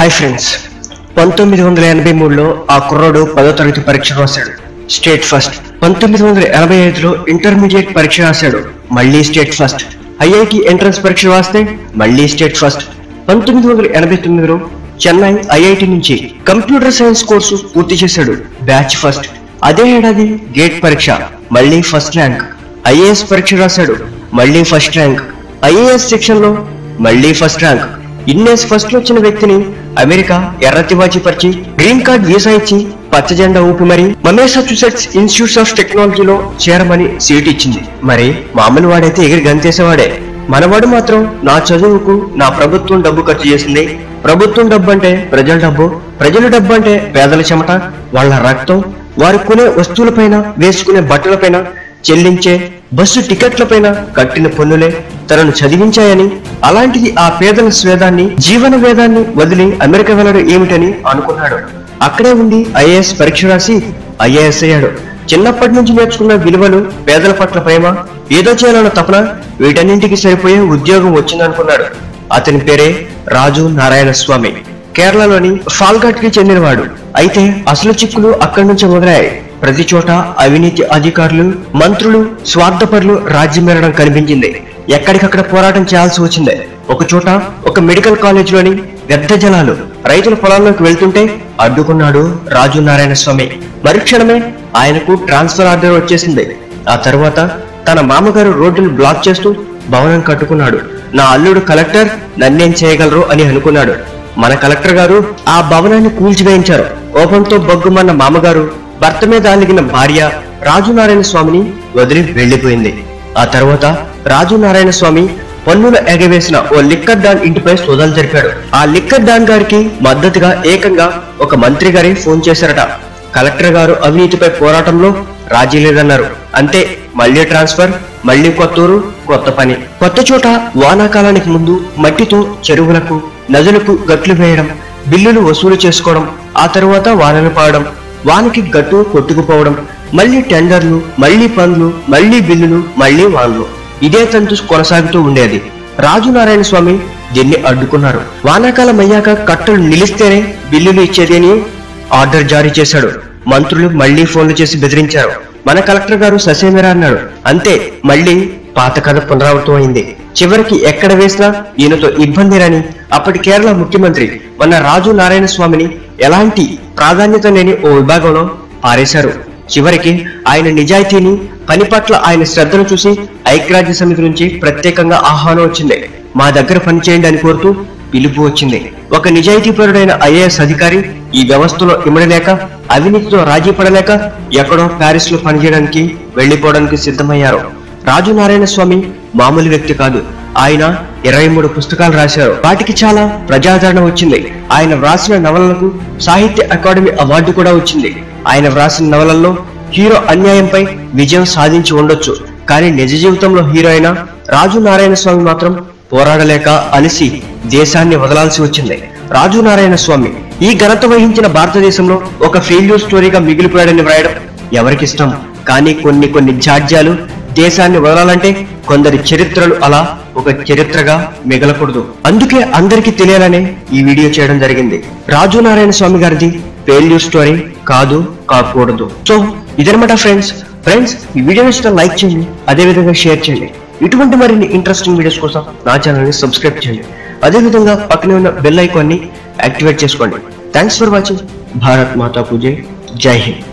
hi friends పంతొమ్మిది వందల ఎనభై మూడులో ఆ కుర్రాడు పదో తరగతి పరీక్ష రాశాడు స్టేట్ ఫస్ట్ పంతొమ్మిది వందల ఎనభై ఐదులో ఇంటర్మీడియట్ పరీక్ష రాశాడు మళ్ళీ స్టేట్ ఫస్ట్ ఐఐటి ఎంట్రన్స్ పరీక్ష రాస్తే మళ్ళీ స్టేట్ ఫస్ట్ పంతొమ్మిది వందల ఎనభై తొమ్మిదిలో చెన్నై ఐఐటి నుంచి కంప్యూటర్ సైన్స్ కోర్సు పూర్తి చేశాడు బ్యాచ్ ఫస్ట్ అదే ఏడాది గేట్ పరీక్ష మళ్ళీ ఫస్ట్ ర్యాంక్ ఐఏఎస్ పరీక్ష రాశాడు మళ్ళీ ఫస్ట్ ర్యాంక్ ఐఏఎస్ సెక్షన్ లో మళ్ళీ ఫస్ట్ ర్యాంక్ ఇన్నేస్ ఫస్ట్ వచ్చిన వ్యక్తిని అమెరికా ఎర్రతివాచి పరిచి గ్రీన్ కార్డ్ వీసా ఇచ్చి పచ్చ జెండా ఊపి మరి మమేసాచ్యుసెట్స్ ఇన్స్టిట్యూట్స్ ఆఫ్ టెక్నాలజీలో చేరమని సీట్ ఇచ్చింది మరి మామూలు వాడైతే ఎగిరి గంతేసేవాడే మనవాడు మాత్రం నా చదువుకు నా ప్రభుత్వం డబ్బు ఖర్చు చేసింది ప్రభుత్వం డబ్బు అంటే ప్రజల డబ్బు ప్రజల డబ్బు అంటే పేదల చెమట వాళ్ళ రక్తం వారు కొనే వస్తువులపైన వేసుకునే బట్టలపైన చెల్లించే బస్సు టికెట్లపైన కట్టిన పన్నులే తనను చదివించాయని అలాంటిది ఆ పేదల స్వేదాన్ని జీవన వేదాన్ని వదిలి అమెరికా వెళ్ళడం ఏమిటని అనుకున్నాడు అక్కడే ఉండి ఐఏఎస్ పరీక్ష రాసి ఐఏఎస్ అయ్యాడు చిన్నప్పటి నుంచి నేర్చుకున్న విలువలు పేదల పట్ల ప్రేమ ఏదో చేయాలన్న తపన వీటన్నింటికి సరిపోయే ఉద్యోగం వచ్చిందనుకున్నాడు అతని పేరే రాజు నారాయణ స్వామి కేరళలోని ఫాల్ఘాట్ కి చెందినవాడు అయితే అసలు చిక్కులు అక్కడి నుంచి మొదలయ్యాయి ప్రతి చోట అవినీతి అధికారులు మంత్రులు స్వార్థపరులు రాజ్యమేరడం కనిపించింది ఎక్కడికక్కడ పోరాటం చేయాల్సి వచ్చింది ఒక చోట ఒక మెడికల్ కాలేజ్ లోని వ్యర్థ జలాలు రైతుల పొలాల్లోకి వెళ్తుంటే అడ్డుకున్నాడు రాజు నారాయణ స్వామి మరుక్షణమే ఆయనకు ట్రాన్స్ఫర్ ఆర్డర్ వచ్చేసింది ఆ తర్వాత తన మామగారు రోడ్డును బ్లాక్ చేస్తూ భవనం కట్టుకున్నాడు నా అల్లుడు కలెక్టర్ నన్నేం చేయగలరు అని అనుకున్నాడు మన కలెక్టర్ గారు ఆ భవనాన్ని కూల్చివేయించారు కోపంతో బొగ్గుమన్న మామగారు భర్త మీద అలిగిన భార్య రాజునారాయణ స్వామిని వదిలి వెళ్లిపోయింది ఆ తర్వాత రాజునారాయణ స్వామి పన్నులు ఎగవేసిన ఓ లిక్కర్ డాన్ ఇంటిపై సోదాలు జరిపాడు ఆ లిక్కర్ డాన్ గారికి మద్దతుగా ఏకంగా ఒక మంత్రి గారి ఫోన్ చేశారట కలెక్టర్ గారు అవినీతిపై పోరాటంలో రాజీ లేదన్నారు అంతే మళ్ళీ ట్రాన్స్ఫర్ మళ్ళీ కొత్తూరు కొత్త పని కొత్త చోట వానాకాలానికి ముందు మట్టితో చెరువులకు నదులకు గట్లు వేయడం బిల్లులు వసూలు చేసుకోవడం ఆ తరువాత వానలు పాడడం వానకి గట్టు కొట్టుకుపోవడం మళ్ళీ టెండర్లు మళ్ళీ పనులు మళ్ళీ బిల్లులు మళ్ళీ వానలు ఇదే తంతు కొనసాగుతూ ఉండేది రాజునారాయణ స్వామి దీన్ని అడ్డుకున్నారు వానాకాలం అయ్యాక కట్టలు నిలిస్తేనే బిల్లులు ఇచ్చేది అని ఆర్డర్ జారీ చేశాడు మంత్రులు మళ్లీ ఫోన్లు చేసి బెదిరించారు మన కలెక్టర్ గారు ససేమిరా అన్నాడు అంతే మళ్ళీ పాత కథ పునరావృతం అయింది చివరికి ఎక్కడ వేసినా ఈయనతో ఇబ్బంది రాని అప్పటి కేరళ ముఖ్యమంత్రి మన రాజు నారాయణ స్వామిని ఎలాంటి ప్రాధాన్యత లేని ఓ విభాగంలో పారేశారు చివరికి ఆయన నిజాయితీని పని పట్ల ఆయన శ్రద్ధను చూసి ఐక్యరాజ్య సమితి నుంచి ప్రత్యేకంగా ఆహ్వానం వచ్చింది మా దగ్గర పని చేయండి అని కోరుతూ పిలుపు వచ్చింది ఒక నిజాయితీపరుడైన ఐఏఎస్ అధికారి ఈ వ్యవస్థలో ఇమడలేక అవినీతితో రాజీ పడలేక ఎక్కడో ప్యారిస్ లో పనిచేయడానికి వెళ్లిపోవడానికి సిద్ధమయ్యారు రాజు నారాయణ స్వామి మామూలు వ్యక్తి కాదు ఆయన ఇరవై మూడు పుస్తకాలు రాశారు వాటికి చాలా ప్రజాదరణ వచ్చింది ఆయన వ్రాసిన నవలలకు సాహిత్య అకాడమీ అవార్డు కూడా వచ్చింది ఆయన వ్రాసిన నవలల్లో హీరో అన్యాయంపై విజయం సాధించి ఉండొచ్చు కానీ నిజ జీవితంలో హీరో అయిన రాజు నారాయణ స్వామి మాత్రం పోరాడలేక అలసి దేశాన్ని వదలాల్సి వచ్చింది రాజు నారాయణ స్వామి ఈ ఘనత వహించిన భారతదేశంలో ఒక ఫెయిల్యూర్ స్టోరీగా మిగిలిపోయాడని వ్రాయడం ఎవరికిష్టం కానీ కొన్ని కొన్ని జాడ్యాలు దేశాన్ని వదలాలంటే కొందరి చరిత్రలు అలా ఒక చరిత్రగా మిగలకూడదు అందుకే అందరికీ తెలియాలనే ఈ వీడియో చేయడం జరిగింది రాజు నారాయణ స్వామి గారిది ఫెయిల్యూర్ స్టోరీ కాదు కాకూడదు సో ఇదనమాట ఫ్రెండ్స్ ఫ్రెండ్స్ ఈ వీడియో నచ్చితే లైక్ చేయండి అదే విధంగా షేర్ చేయండి ఇటువంటి మరిన్ని ఇంట్రెస్టింగ్ వీడియోస్ కోసం నా ఛానల్ ని సబ్స్క్రైబ్ చేయండి అదే విధంగా పక్కనే ఉన్న బెల్ ఐకాన్ ని యాక్టివేట్ చేసుకోండి thanks for watching Bharat Mata పూజే జై హింద్